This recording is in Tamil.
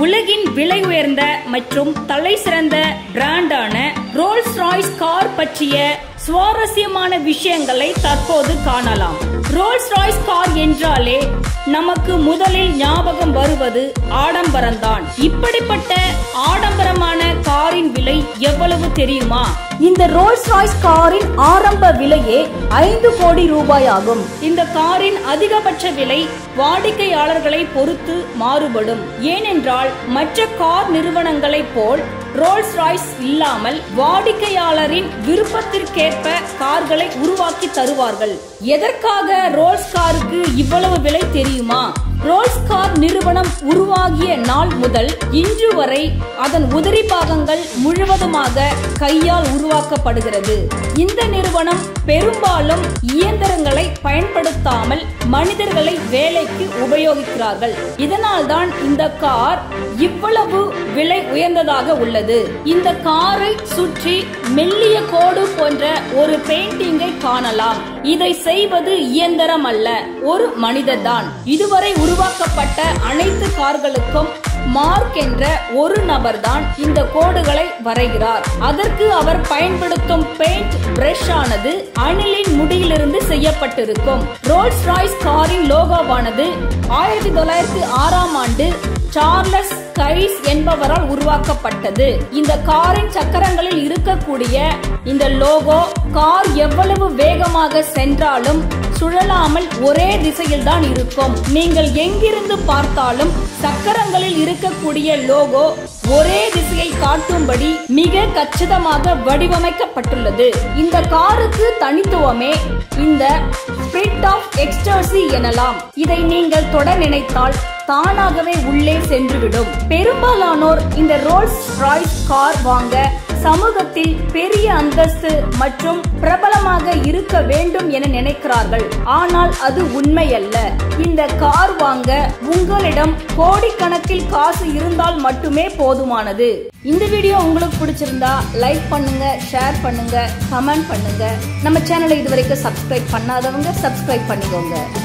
உலகின் விலை உயர்ந்த மற்றும் தலை சிறந்த பிராண்டான ரோல்ஸ் ராய்ஸ் கார் பற்றிய சுவாரஸ்யமான விஷயங்களை தற்போது காணலாம் ரோல்ஸ் ராய்ஸ் கார் என்றாலே நமக்கு முதலில் ஞாபகம் வருவது ஆடம்பரம்தான் இப்படிப்பட்ட ஆடம்பரமான காரின் விலை எவ்வளவு தெரியுமா இந்த ரோல்ஸ் ராய்ஸ் காரின் ஆரம்ப விலையே ஐந்து கோடி ரூபாய் ஆகும் இந்த காரின் அதிகபட்ச விலை வாடிக்கையாளர்களை பொறுத்து மாறுபடும் ஏனென்றால் மற்ற கார் நிறுவனங்களைப் போல் ரோல்ஸ் ராய்ஸ் இல்லாமல் வாடிக்கையாளரின் விருப்பத்திற்கேற்ப கார்களை உருவாக்கி தருவார்கள் எதற்காக ரோல்ஸ் காருக்கு இவ்வளவு விலை தெரியுமா ரோல்ஸ் கார் நிறுவனம் உருவாகிய நாள் முதல் இன்று வரை அதன் உதிரி பாகங்கள் முழுவதுமாக கையால் உருவாக்கப்படுகிறது இந்த நிறுவனம் பெரும்பாலும் இயந்திரங்களை பயன்படுத்தாமல் மனிதர்களை வேலைக்கு உபயோகிக்கிறார்கள் இதனால்தான் இந்த கார் இவ்வளவு விலை உயர்ந்ததாக உள்ளது இந்த காரை சுற்றி மெல்லிய கோடு போன்ற ஒரு பெயிண்டிங்கை காணலாம் இதை செய்வது இயந்திரம் அல்ல ஒரு மனிதர்தான் இதுவரை உருவாக்கப்பட்ட அனைத்து கார்களுக்கும் மார்க் என்ற ஒரு நபர்தான் இந்த கோடுகளை வரைகிறார் அதற்கு அவர் பயன்படுத்தும் பெயிண்ட் பிரஷ் ஆனது அணிலின் முடியிலிருந்து செய்யப்பட்டிருக்கும் ரோல்ஸ் ராய்ஸ் காரின் லோகோவானது ஆயிரத்தி தொள்ளாயிரத்தி ஆறாம் ஆண்டு சார்லஸ் கைஸ் என்பவரால் உருவாக்கப்பட்டது இந்த காரின் சக்கரங்களில் இருக்கக்கூடிய இந்த லோகோ கார் எவ்வளவு வேகமாக சென்றாலும் சுழலாமல் ஒரே திசையில் தான் இருக்கும் நீங்கள் எங்கிருந்து பார்த்தாலும் சக்கரங்களில் இருக்கக்கூடிய லோகோ ஒரே திசையை காட்டும்படி மிக கச்சிதமாக வடிவமைக்கப்பட்டுள்ளது இந்த காருக்கு தனித்துவமே இந்த ஸ்பிரிட் ஆஃப் எக்ஸ்டர்சி எனலாம் இதை நீங்கள் தொட நினைத்தால் தானாகவே உள்ளே சென்றுவிடும் பெரும்பாலானோர் இந்த ரோல்ஸ் ராய்ஸ் கார் வாங்க சமூகத்தில் பெரிய அந்தஸ்து மற்றும் பிரபலமாக இருக்க வேண்டும் என நினைக்கிறார்கள் ஆனால் அது உண்மையல்ல இந்த கார் வாங்க உங்களிடம் கோடிக்கணக்கில் காசு இருந்தால் மட்டுமே போதுமானது இந்த வீடியோ உங்களுக்கு பிடிச்சிருந்தா லைக் பண்ணுங்க ஷேர் பண்ணுங்க கமெண்ட் பண்ணுங்க நம்ம சேனலை இதுவரைக்கும் சப்ஸ்கிரைப் பண்ணாதவங்க சப்ஸ்கிரைப் பண்ணிக்கோங்க